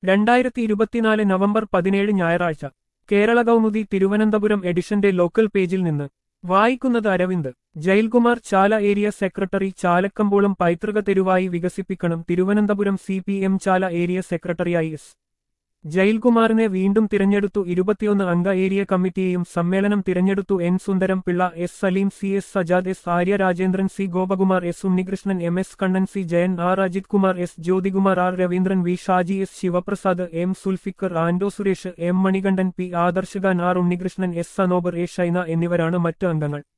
രണ്ടായിരത്തി ഇരുപത്തിനാല് നവംബർ പതിനേഴ് ഞായറാഴ്ച കേരള കൗമുദി തിരുവനന്തപുരം എഡിഷന്റെ ലോക്കൽ പേജിൽ നിന്ന് വായിക്കുന്നത് അരവിന്ദ് ജയിൽകുമാർ ചാല ഏരിയ സെക്രട്ടറി ചാലക്കമ്പോളം പൈതൃക തെരുവായി വികസിപ്പിക്കണം Thiruvananthapuram C P M Chala area സെക്രട്ടറിയായി എസ് ജയിൽകുമാറിനെ വീണ്ടും തിരഞ്ഞെടുത്തു ഇരുപത്തിയൊന്ന് അംഗ ഏരിയ കമ്മിറ്റിയെയും സമ്മേളനം തിരഞ്ഞെടുത്തു N Sundaram Pillai S Saleem C S Sajad S Arya Rajendran C Gopakumar S Unnikrishnan M S Kannan C Jayan R Ajith Kumar S Jyothikumar R Raveendran V Shaji S Sivaprasad M Sulfikar Anto Suresh M Manikandan P ആദർശകാൻ R Unnikrishnan S Sanobar A Shaina എന്നിവരാണ് മറ്റ് അംഗങ്ങൾ